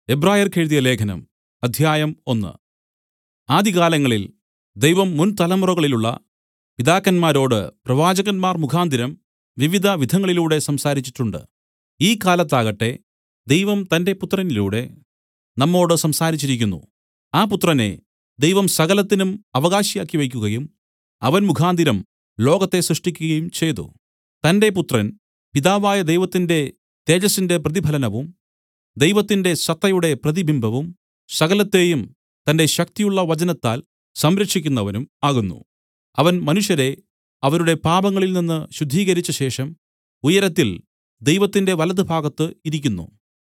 എബ്രായർക്ക് എഴുതിയ ലേഖനം അധ്യായം ഒന്ന് ആദികാലങ്ങളിൽ ദൈവം മുൻതലമുറകളിലുള്ള പിതാക്കന്മാരോട് പ്രവാചകന്മാർ മുഖാന്തരം വിവിധ വിധങ്ങളിലൂടെ സംസാരിച്ചിട്ടുണ്ട് ഈ കാലത്താകട്ടെ ദൈവം തന്റെ പുത്രനിലൂടെ നമ്മോട് സംസാരിച്ചിരിക്കുന്നു ആ പുത്രനെ ദൈവം സകലത്തിനും അവകാശിയാക്കി വയ്ക്കുകയും അവൻ മുഖാന്തരം ലോകത്തെ സൃഷ്ടിക്കുകയും ചെയ്തു തന്റെ പുത്രൻ പിതാവായ ദൈവത്തിന്റെ തേജസ്സിന്റെ പ്രതിഫലനവും ദൈവത്തിന്റെ സത്തയുടെ പ്രതിബിംബവും സകലത്തെയും തന്റെ ശക്തിയുള്ള വചനത്താൽ സംരക്ഷിക്കുന്നവനും ആകുന്നു അവൻ മനുഷ്യരെ അവരുടെ പാപങ്ങളിൽ നിന്ന് ശുദ്ധീകരിച്ച ശേഷം ഉയരത്തിൽ ദൈവത്തിന്റെ വലത്തുഭാഗത്ത് ഇരിക്കുന്നു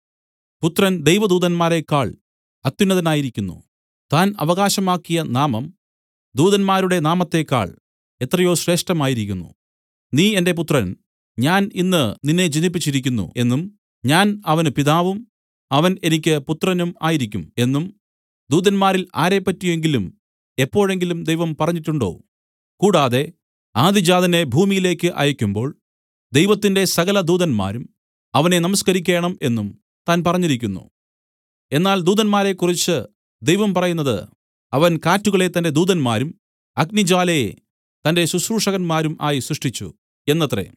പുത്രൻ ദൈവദൂതന്മാരേക്കാൾ അത്യുന്നതനായിരിക്കുന്നു താൻ അവകാശമാക്കിയ നാമം ദൂതന്മാരുടെ നാമത്തേക്കാൾ എത്രയോ ശ്രേഷ്ഠമായിരിക്കുന്നു നീ എന്റെ പുത്രൻ ഞാൻ ഇന്ന് നിന്നെ ജനിപ്പിച്ചിരിക്കുന്നു എന്നും ഞാൻ അവന് പിതാവും അവൻ എനിക്ക് പുത്രനും ആയിരിക്കും എന്നും ദൂതന്മാരിൽ ആരെപ്പറ്റിയെങ്കിലും എപ്പോഴെങ്കിലും ദൈവം പറഞ്ഞിട്ടുണ്ടോ കൂടാതെ ആദിജാതനെ ഭൂമിയിലേക്ക് അയയ്ക്കുമ്പോൾ ദൈവത്തിന്റെ സകല ദൂതന്മാരും അവനെ നമസ്കരിക്കേണം എന്നും താൻ പറഞ്ഞിരിക്കുന്നു എന്നാൽ ദൂതന്മാരെക്കുറിച്ച് ദൈവം പറയുന്നത് അവൻ കാറ്റുകളെ തന്റെ ദൂതന്മാരും അഗ്നിജ്വാലയെ തന്റെ ശുശ്രൂഷകന്മാരും ആയി സൃഷ്ടിച്ചു എന്നത്രേ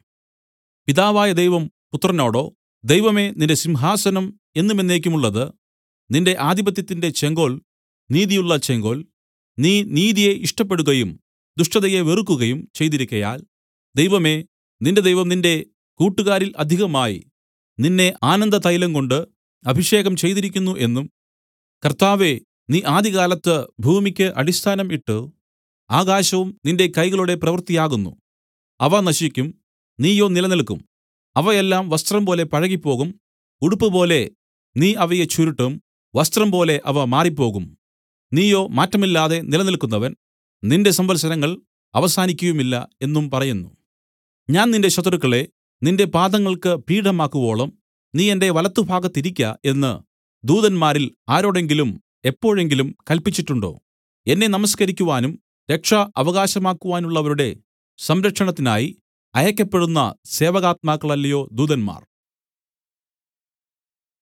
പിതാവായ ദൈവം പുത്രനോടോ ദൈവമേ നിന്റെ സിംഹാസനം എന്നും എന്നേക്കുമുള്ളത് നിന്റെ ആധിപത്യത്തിന്റെ ചെങ്കോൽ നീതിയുള്ള ചെങ്കോൽ നീ നീതിയെ ഇഷ്ടപ്പെടുകയും ദുഷ്ടതയെ വെറുക്കുകയും ചെയ്തിരിക്കയാൽ ദൈവമേ നിന്റെ ദൈവം നിന്റെ കൂട്ടുകാരിൽ അധികമായി നിന്നെ ആനന്ദതൈലം കൊണ്ട് അഭിഷേകം ചെയ്തിരിക്കുന്നു എന്നും കർത്താവേ നീ ആദികാലത്ത് ഭൂമിക്ക് അടിസ്ഥാനം ഇട്ട് ആകാശവും നിന്റെ കൈകളുടെ പ്രവൃത്തിയാകുന്നു അവ നശിക്കും നീയോ നിലനിൽക്കും അവയെല്ലാം വസ്ത്രം പോലെ പഴകിപ്പോകും ഉടുപ്പുപോലെ നീ അവയെ ചുരുട്ടും വസ്ത്രം പോലെ അവ മാറിപ്പോകും നീയോ മാറ്റമില്ലാതെ നിലനിൽക്കുന്നവൻ നിന്റെ സംവത്സരങ്ങൾ അവസാനിക്കുകയുമില്ല എന്നും പറയുന്നു ഞാൻ നിന്റെ ശത്രുക്കളെ നിന്റെ പാദങ്ങൾക്ക് പീഠമാക്കുവോളം നീ എന്റെ വലത്തുഭാഗത്തിരിക്ക എന്ന് ദൂതന്മാരിൽ ആരോടെങ്കിലും എപ്പോഴെങ്കിലും കല്പിച്ചിട്ടുണ്ടോ എന്നെ നമസ്കരിക്കുവാനും രക്ഷ അവകാശമാക്കുവാനുള്ളവരുടെ സംരക്ഷണത്തിനായി അയക്കപ്പെടുന്ന സേവകാത്മാക്കളല്ലയോ ദൂതന്മാർ